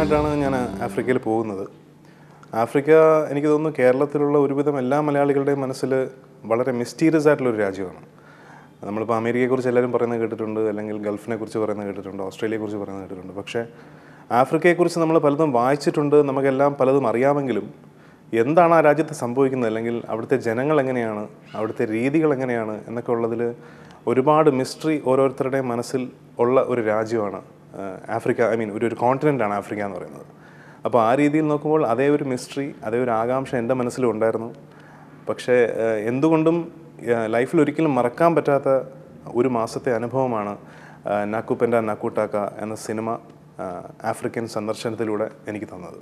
ആദ്യമായിട്ടാണ് ഞാൻ ആഫ്രിക്കയിൽ പോകുന്നത് ആഫ്രിക്ക എനിക്ക് തോന്നുന്നു കേരളത്തിലുള്ള ഒരുവിധം എല്ലാ മലയാളികളുടെയും മനസ്സിൽ വളരെ മിസ്റ്റീരിയസ് ആയിട്ടുള്ളൊരു രാജ്യമാണ് നമ്മളിപ്പോൾ അമേരിക്കയെക്കുറിച്ച് എല്ലാവരും പറയുന്നത് കേട്ടിട്ടുണ്ട് അല്ലെങ്കിൽ ഗൾഫിനെ കുറിച്ച് പറയുന്നത് കേട്ടിട്ടുണ്ട് ഓസ്ട്രേലിയയെക്കുറിച്ച് പറയുന്നത് കേട്ടിട്ടുണ്ട് പക്ഷേ ആഫ്രിക്കയെക്കുറിച്ച് നമ്മൾ പലതും വായിച്ചിട്ടുണ്ട് നമുക്കെല്ലാം പലതും അറിയാമെങ്കിലും എന്താണ് ആ രാജ്യത്ത് സംഭവിക്കുന്നത് അല്ലെങ്കിൽ അവിടുത്തെ ജനങ്ങൾ എങ്ങനെയാണ് അവിടുത്തെ രീതികൾ എങ്ങനെയാണ് എന്നൊക്കെ ഉള്ളതിൽ ഒരുപാട് മിസ്റ്ററി ഓരോരുത്തരുടെയും മനസ്സിൽ ഉള്ള ഒരു രാജ്യമാണ് ആ, ആഫ്രിക്ക ഐ മീൻ ഒരു ഒരു കോണ്ടിനെൻ്റാണ് ആഫ്രിക്ക എന്ന് പറയുന്നത് അപ്പോൾ ആ രീതിയിൽ നോക്കുമ്പോൾ അതേ ഒരു മിസ്റ്ററി അതേ ഒരു ആകാംക്ഷ എൻ്റെ മനസ്സിലും ഉണ്ടായിരുന്നു പക്ഷേ ആ, എന്തുകൊണ്ടും ലൈഫിൽ ഒരിക്കലും മറക്കാൻ പറ്റാത്ത ഒരു മാസത്തെ അനുഭവമാണ് ആ, നാക്കുപെൻഡ നാക്കൂട്ടാക്ക എന്ന സിനിമ ആ, ആഫ്രിക്കൻ സന്ദർശനത്തിലൂടെ എനിക്ക് തന്നത്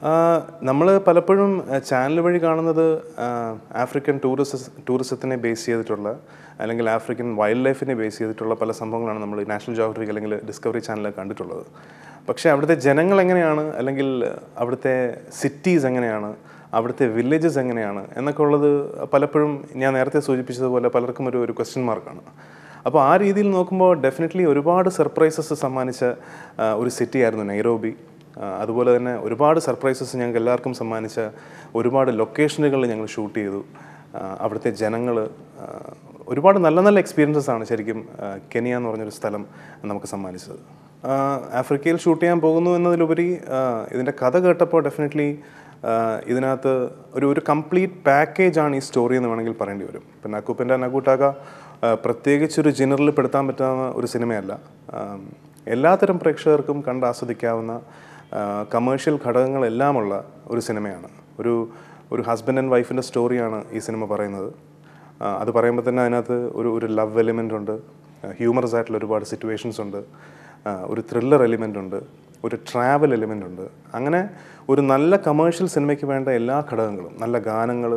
നമ്മൾ പലപ്പോഴും ചാനൽ വഴി കാണുന്നത് ആ, ആഫ്രിക്കൻ ടൂറിസം ടൂറിസത്തിനെ ബേസ് ചെയ്തിട്ടുള്ള അല്ലെങ്കിൽ ആഫ്രിക്കൻ വൈൽഡ് ലൈഫിനെ ബേസ് ചെയ്തിട്ടുള്ള പല സംഭവങ്ങളാണ് നമ്മൾ നാഷണൽ ജോഗ്രഫിക് അല്ലെങ്കിൽ ഡിസ്കവറി ചാനലിൽ കണ്ടിട്ടുള്ളത് പക്ഷേ അവിടുത്തെ ജനങ്ങൾ എങ്ങനെയാണ് അല്ലെങ്കിൽ അവിടുത്തെ സിറ്റീസ് എങ്ങനെയാണ് അവിടുത്തെ വില്ലേജസ് എങ്ങനെയാണ് എന്നൊക്കെ ഉള്ളത് പലപ്പോഴും ഞാൻ നേരത്തെ സൂചിപ്പിച്ചതുപോലെ പലർക്കും ഒരു ഒരു ക്വസ്റ്റ്യൻ മാർക്കാണ് അപ്പോൾ ആ രീതിയിൽ നോക്കുമ്പോൾ ഡെഫിനറ്റ്ലി ഒരുപാട് സർപ്രൈസസ് സമ്മാനിച്ച ആ, ഒരു സിറ്റി ആയിരുന്നു നൈറോബി ആ, അതുപോലെ തന്നെ ഒരുപാട് സർപ്രൈസസ് ഞങ്ങൾക്ക് എല്ലാവർക്കും സമ്മാനിച്ച ഒരുപാട് ലൊക്കേഷനുകളിൽ ഞങ്ങൾ ഷൂട്ട് ചെയ്തു ആ, അവിടുത്തെ ജനങ്ങൾ ഒരുപാട് നല്ല നല്ല എക്സ്പീരിയൻസസ് ആണ് ശരിക്കും ആ, കെനിയ എന്ന് പറഞ്ഞൊരു സ്ഥലം നമുക്ക് സമ്മാനിച്ചത് ആ, ആഫ്രിക്കയിൽ ഷൂട്ട് ചെയ്യാൻ പോകുന്നു എന്നതിലുപരി ആ, ഇതിൻ്റെ കഥ കേട്ടപ്പോൾ ഡെഫിനറ്റ്ലി ഇതിനകത്ത് ഒരു ഒരു കംപ്ലീറ്റ് പാക്കേജ് ആണ് ഈ സ്റ്റോറി എന്ന് വേണമെങ്കിൽ പറയേണ്ടി വരും ഇപ്പം നക്കുപ്പൻ്റെ നക്കൂട്ടാക്ക പ്രത്യേകിച്ചൊരു ജനറിൽ പെടുത്താൻ പറ്റാവുന്ന ഒരു സിനിമയല്ല ആ, എല്ലാത്തരം പ്രേക്ഷകർക്കും കണ്ട് ആസ്വദിക്കാവുന്ന കമേഴ്ഷ്യൽ ഘടകങ്ങളെല്ലാമുള്ള ഒരു സിനിമയാണ് ഒരു ഒരു ഹസ്ബൻഡ് ആൻഡ് വൈഫിൻ്റെ സ്റ്റോറിയാണ് ഈ സിനിമ പറയുന്നത് ആ, അത് പറയുമ്പോൾ തന്നെ അതിനകത്ത് ഒരു ഒരു ലവ് എലിമെൻ്റ് ഉണ്ട് ഹ്യൂമറസ് ആയിട്ടുള്ള ഒരുപാട് സിറ്റുവേഷൻസ് ഉണ്ട് ആ, ഒരു ത്രില്ലർ എലിമെൻ്റ് ഉണ്ട് ഒരു ട്രാവൽ എലിമെൻ്റ് ഉണ്ട് അങ്ങനെ ഒരു നല്ല കമേഴ്ഷ്യൽ സിനിമയ്ക്ക് വേണ്ട എല്ലാ ഘടകങ്ങളും നല്ല ഗാനങ്ങൾ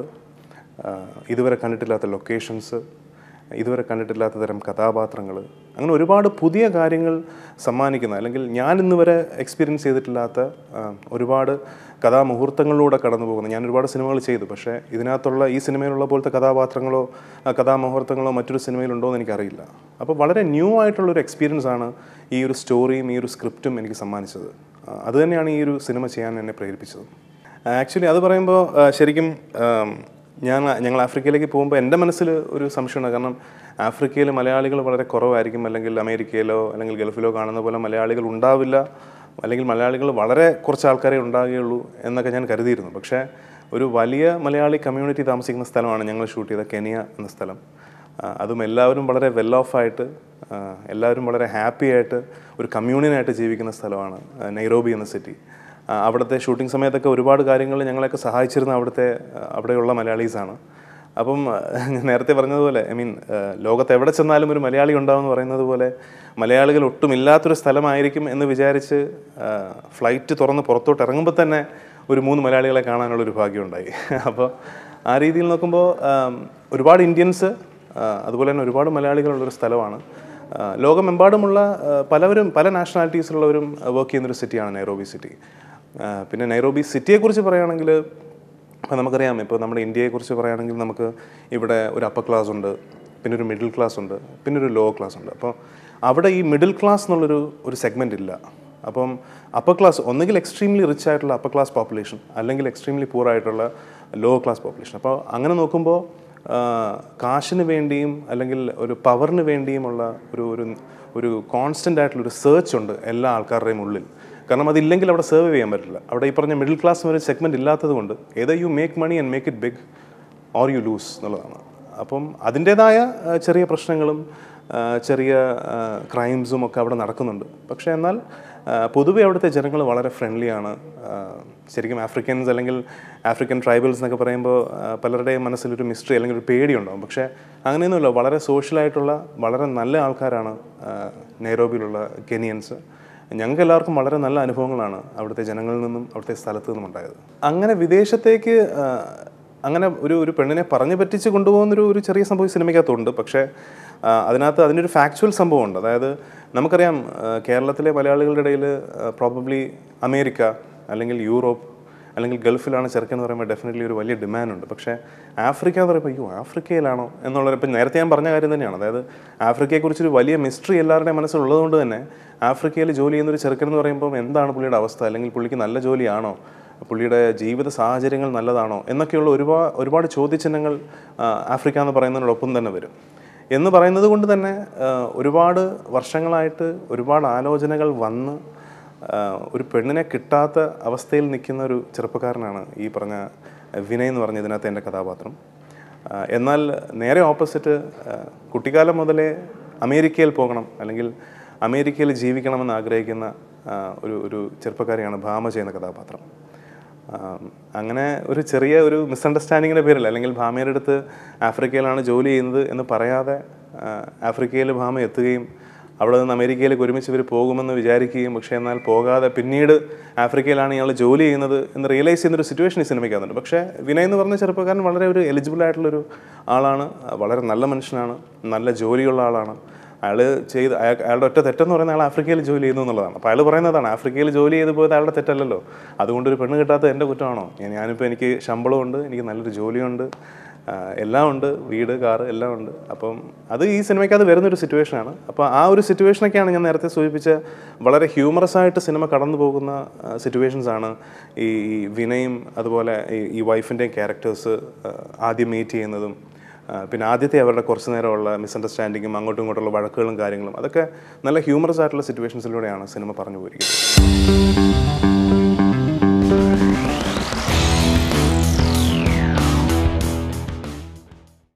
ഇതുവരെ കണ്ടിട്ടില്ലാത്ത ലൊക്കേഷൻസ് ഇതുവരെ കണ്ടിട്ടില്ലാത്ത തരം കഥാപാത്രങ്ങൾ അങ്ങനെ ഒരുപാട് പുതിയ കാര്യങ്ങൾ സമ്മാനിക്കുന്ന അല്ലെങ്കിൽ ഞാൻ ഇന്ന് വരെ എക്സ്പീരിയൻസ് ചെയ്തിട്ടില്ലാത്ത ആ, ഒരുപാട് കഥാമുഹൂർത്തങ്ങളിലൂടെ കടന്നു പോകുന്ന ഞാൻ ഒരുപാട് സിനിമകൾ ചെയ്തു പക്ഷേ ഇതിനകത്തുള്ള ഈ സിനിമയിലുള്ള പോലത്തെ കഥാപാത്രങ്ങളോ ആ, കഥാമുഹൂർത്തങ്ങളോ മറ്റൊരു സിനിമയിലുണ്ടോ എന്ന് എനിക്കറിയില്ല അപ്പോൾ വളരെ ന്യൂ ആയിട്ടുള്ളൊരു എക്സ്പീരിയൻസ് ആണ് ഈ ഒരു സ്റ്റോറിയും ഈ ഒരു സ്ക്രിപ്റ്റും എനിക്ക് സമ്മാനിച്ചത് ആ, അത് തന്നെയാണ് ഈ ഒരു സിനിമ ചെയ്യാൻ എന്നെ പ്രേരിപ്പിച്ചത് ആക്ച്വലി അത് പറയുമ്പോൾ ആ, ശരിക്കും ആം, ഞാൻ ഞങ്ങൾ ആഫ്രിക്കയിലേക്ക് പോകുമ്പോൾ എൻ്റെ മനസ്സിൽ ഒരു സംശയമാണ് കാരണം ആഫ്രിക്കയിൽ മലയാളികൾ വളരെ കുറവായിരിക്കും അല്ലെങ്കിൽ അമേരിക്കയിലോ അല്ലെങ്കിൽ ഗൾഫിലോ കാണുന്ന പോലെ മലയാളികൾ ഉണ്ടാവില്ല അല്ലെങ്കിൽ മലയാളികൾ വളരെ കുറച്ച് ആൾക്കാരെ ഉണ്ടാകുകയുള്ളൂ എന്നൊക്കെ ഞാൻ കരുതിയിരുന്നു പക്ഷേ ഒരു വലിയ മലയാളി കമ്മ്യൂണിറ്റി താമസിക്കുന്ന സ്ഥലമാണ് ഞങ്ങൾ ഷൂട്ട് ചെയ്ത കെനിയ എന്ന സ്ഥലം ആ, അതും എല്ലാവരും വളരെ വെൽ ഓഫ് ആയിട്ട് ആ, എല്ലാവരും വളരെ ഹാപ്പി ആയിട്ട് ഒരു കമ്മ്യൂണിയനായിട്ട് ജീവിക്കുന്ന സ്ഥലമാണ് ആ, നൈറോബി എന്ന സിറ്റി ആ, അവിടുത്തെ ഷൂട്ടിംഗ് സമയത്തൊക്കെ ഒരുപാട് കാര്യങ്ങൾ ഞങ്ങളെയൊക്കെ സഹായിച്ചിരുന്ന അവിടുത്തെ ആ, അവിടെയുള്ള മലയാളീസാണ് അപ്പം ആ, ഞാൻ നേരത്തെ പറഞ്ഞതുപോലെ ഐ മീൻ ലോകത്ത് എവിടെ ചെന്നാലും ഒരു മലയാളി ഉണ്ടാവുമെന്ന് പറയുന്നത് പോലെ മലയാളികൾ ഒട്ടും ഇല്ലാത്തൊരു സ്ഥലമായിരിക്കും എന്ന് വിചാരിച്ച് ഫ്ലൈറ്റ് തുറന്ന് പുറത്തോട്ട് ഇറങ്ങുമ്പോൾ തന്നെ ഒരു മൂന്ന് മലയാളികളെ കാണാനുള്ളൊരു ഭാഗ്യമുണ്ടായി അപ്പോൾ ആ രീതിയിൽ നോക്കുമ്പോൾ ആം, ഒരുപാട് ഇന്ത്യൻസ് ആ, അതുപോലെ തന്നെ ഒരുപാട് മലയാളികളുള്ളൊരു സ്ഥലമാണ് ആ, ലോകമെമ്പാടുമുള്ള ആ, പലവരും പല നാഷണാലിറ്റീസിലുള്ളവരും വർക്ക് ചെയ്യുന്നൊരു സിറ്റിയാണ് നൈറോബി സിറ്റി ആ, പിന്നെ നൈറോബി സിറ്റിയെക്കുറിച്ച് പറയുകയാണെങ്കിൽ ഇപ്പോൾ നമുക്കറിയാം ഇപ്പോൾ നമ്മുടെ ഇന്ത്യയെക്കുറിച്ച് പറയുകയാണെങ്കിൽ നമുക്ക് ഇവിടെ ഒരു അപ്പർ ക്ലാസ് ഉണ്ട് പിന്നെ ഒരു മിഡിൽ ക്ലാസ് ഉണ്ട് പിന്നെ ഒരു ലോ ക്ലാസ് ഉണ്ട് അപ്പോൾ അവിടെ ഈ മിഡിൽ ക്ലാസ് എന്നുള്ളൊരു ഒരു സെഗ്മെൻ്റ് ഇല്ല അപ്പം അപ്പർ ക്ലാസ് ഒന്നുകിൽ എക്സ്ട്രീംലി റിച്ച് ആയിട്ടുള്ള അപ്പർ ക്ലാസ് പോപ്പുലേഷൻ അല്ലെങ്കിൽ എക്സ്ട്രീംലി പൂർ ആയിട്ടുള്ള ലോ ക്ലാസ് പോപ്പുലേഷൻ അപ്പോൾ അങ്ങനെ നോക്കുമ്പോൾ ആ, കാശിന് വേണ്ടിയും അല്ലെങ്കിൽ ഒരു പവറിന് വേണ്ടിയുമുള്ള ഒരു ഒരു ഒരു കോൺസ്റ്റൻ്റ് ആയിട്ടുള്ള ഒരു സെർച്ച് ഉണ്ട് എല്ലാ ആൾക്കാരുടെയും ഉള്ളിൽ കാരണം അതില്ലെങ്കിൽ അവിടെ സെർവ് ചെയ്യാൻ പറ്റില്ല അവിടെ ഈ പറഞ്ഞ മിഡിൽ ക്ലാസ് ഒരു സെഗ്മെൻറ്റ് ഇല്ലാത്തത് കൊണ്ട് ഏതോ you make money and make it big or you lose എന്നുള്ളതാണ് അപ്പം അതിൻ്റേതായ ആ, ചെറിയ പ്രശ്നങ്ങളും ആ, ചെറിയ ക്രൈംസും ഒക്കെ അവിടെ നടക്കുന്നുണ്ട് പക്ഷേ എന്നാൽ ആ, പൊതുവെ അവിടുത്തെ ജനങ്ങൾ വളരെ ഫ്രണ്ട്ലിയാണ് ശരിക്കും ആഫ്രിക്കൻസ് അല്ലെങ്കിൽ ആഫ്രിക്കൻ ട്രൈബൽസ് എന്നൊക്കെ പറയുമ്പോൾ ആ, പലരുടെയും മനസ്സിലൊരു മിസ്റ്ററി അല്ലെങ്കിൽ ഒരു പേടിയുണ്ടാവും പക്ഷേ അങ്ങനെയൊന്നുമില്ല വളരെ സോഷ്യലായിട്ടുള്ള വളരെ നല്ല ആൾക്കാരാണ് ആ, നൈറോബിയിലുള്ള കെനിയൻസ് ഞങ്ങൾക്ക് എല്ലാവർക്കും വളരെ നല്ല അനുഭവങ്ങളാണ് അവിടുത്തെ ജനങ്ങളിൽ നിന്നും അവിടുത്തെ സ്ഥലത്തു നിന്നും ഉണ്ടായത് അങ്ങനെ വിദേശത്തേക്ക് ആ, അങ്ങനെ ഒരു ഒരു പെണ്ണിനെ പറഞ്ഞു പറ്റിച്ച് കൊണ്ടുപോകുന്നൊരു ഒരു ചെറിയ സംഭവം ഈ സിനിമയ്ക്കകത്തുണ്ട് പക്ഷേ ആ, അതിനകത്ത് അതിനൊരു ഫാക്ച്വൽ സംഭവമുണ്ട് അതായത് നമുക്കറിയാം ആ, കേരളത്തിലെ മലയാളികളുടെ ഇടയിൽ പ്രോബബ്ലി അമേരിക്ക അല്ലെങ്കിൽ യൂറോപ്പ് അല്ലെങ്കിൽ ഗൾഫിലാണ് ചെറുക്കൻ എന്ന് പറയുമ്പോൾ ഡെഫിനറ്റ്ലി ഒരു വലിയ ഡിമാൻഡ് ഉണ്ട് പക്ഷേ ആഫ്രിക്ക എന്ന് പറയുമ്പോൾ അയ്യോ ആഫ്രിക്കയിലാണോ എന്നുള്ളത് ഇപ്പം നേരത്തെ ഞാൻ പറഞ്ഞ കാര്യം തന്നെയാണ് അതായത് ആഫ്രിക്കയെക്കുറിച്ചൊരു വലിയ മിസ്റ്ററി എല്ലാവരുടെയും മനസ്സിലുള്ളതുകൊണ്ട് തന്നെ ആഫ്രിക്കയിൽ ജോലി ചെയ്യുന്ന ഒരു ചെറുക്കൻ എന്ന് പറയുമ്പോൾ എന്താണ് പുള്ളിയുടെ അവസ്ഥ അല്ലെങ്കിൽ പുള്ളിക്ക് നല്ല ജോലിയാണോ പുള്ളിയുടെ ജീവിത സാഹചര്യങ്ങൾ നല്ലതാണോ എന്നൊക്കെയുള്ള ഒരുപാട് ഒരുപാട് ചോദ്യചിഹ്നങ്ങൾ ആ, ആഫ്രിക്ക എന്ന് പറയുന്നതിനോടൊപ്പം തന്നെ വരും എന്ന് പറയുന്നത് കൊണ്ട് തന്നെ ആ, ഒരുപാട് വർഷങ്ങളായിട്ട് ഒരുപാട് ആലോചനകൾ വന്ന് ആ, ഒരു പെണ്ണിനെ കിട്ടാത്ത അവസ്ഥയിൽ നിൽക്കുന്ന ഒരു ചെറുപ്പക്കാരനാണ് ഈ പറഞ്ഞ വിനയ് എന്ന് പറഞ്ഞ ഇതിനകത്ത് എൻ്റെ കഥാപാത്രം ആ, എന്നാൽ നേരെ ഓപ്പോസിറ്റ് കുട്ടിക്കാലം മുതലേ അമേരിക്കയിൽ പോകണം അല്ലെങ്കിൽ അമേരിക്കയിൽ ജീവിക്കണമെന്ന് ആഗ്രഹിക്കുന്ന ആ, ഒരു ഒരു ചെറുപ്പക്കാരിയാണ് ഭാമ ചെയ്യുന്ന കഥാപാത്രം ആം, അങ്ങനെ ഒരു ചെറിയ ഒരു മിസ്അണ്ടർസ്റ്റാൻഡിങ്ങിൻ്റെ പേരിൽ അല്ലെങ്കിൽ ഭാമയുടെ അടുത്ത് ആഫ്രിക്കയിലാണ് ജോലി ചെയ്യുന്നത് എന്ന് പറയാതെ ആ, ആഫ്രിക്കയിൽ ഭാമ എത്തുകയും അവിടെ നിന്ന് അമേരിക്കയിലേക്ക് ഒരുമിച്ച് ഇവർ പോകുമെന്ന് വിചാരിക്കുകയും പക്ഷേ എന്നാൽ പോകാതെ പിന്നീട് ആഫ്രിക്കയിലാണ് ഇയാൾ ജോലി ചെയ്യുന്നത് എന്ന് റിയലൈസ് ചെയ്യുന്ന ഒരു സിറ്റുവേഷൻ ഈ സിനിമയ്ക്കകത്തുണ്ട് പക്ഷേ വിനയ് എന്ന് പറഞ്ഞ ചെറുപ്പക്കാരൻ വളരെ ഒരു എലിജിബിൾ ആയിട്ടുള്ളൊരു ആളാണ് വളരെ നല്ല മനുഷ്യനാണ് നല്ല ജോലിയുള്ള ആളാണ് അയാൾ ചെയ്ത് അയാൾ അയാളുടെ ഒറ്റ തെറ്റെന്ന് പറയുന്നത് അയാൾ ആഫ്രിക്കയിൽ ജോലി ചെയ്യുന്നു എന്നുള്ളതാണ് അപ്പോൾ അയാൾ പറയുന്നതാണ് ആഫ്രിക്കയിൽ ജോലി ചെയ്ത് പോയത് അയാളുടെ തെറ്റല്ലല്ലോ അതുകൊണ്ട് ഒരു പെണ്ണ് കിട്ടാത്തത് എൻ്റെ കുറ്റമാണോ ഞാൻ- ഞാനിപ്പോൾ എനിക്ക് ശമ്പളമുണ്ട് എനിക്ക് നല്ലൊരു ജോലിയുണ്ട് ആ, എല്ലാം ഉണ്ട് വീട് കാറ് എല്ലാം ഉണ്ട് അപ്പം അത് ഈ സിനിമയ്ക്ക് അത് വരുന്നൊരു സിറ്റുവേഷനാണ് അപ്പോൾ ആ ഒരു സിറ്റുവേഷനൊക്കെയാണ് ഞാൻ നേരത്തെ സൂചിപ്പിച്ച വളരെ ഹ്യൂമറസ് ആയിട്ട് സിനിമ കടന്നു പോകുന്ന സിറ്റുവേഷൻസ് ആണ് ഈ ഈ വിനയും അതുപോലെ ഈ- ഈ വൈഫിൻ്റെയും ക്യാരക്ടേഴ്സ് ആദ്യം മീറ്റ് ചെയ്യുന്നതും ആ, പിന്നെ ആദ്യത്തെ അവരുടെ കുറച്ച് നേരമുള്ള മിസ്അണ്ടർസ്റ്റാൻഡിങ്ങും അങ്ങോട്ടും ഇങ്ങോട്ടുള്ള വഴക്കുകളും കാര്യങ്ങളും അതൊക്കെ നല്ല ഹ്യൂമറസ് ആയിട്ടുള്ള സിറ്റുവേഷൻസിലൂടെയാണ് സിനിമ പറഞ്ഞു പോയിരിക്കുന്നത്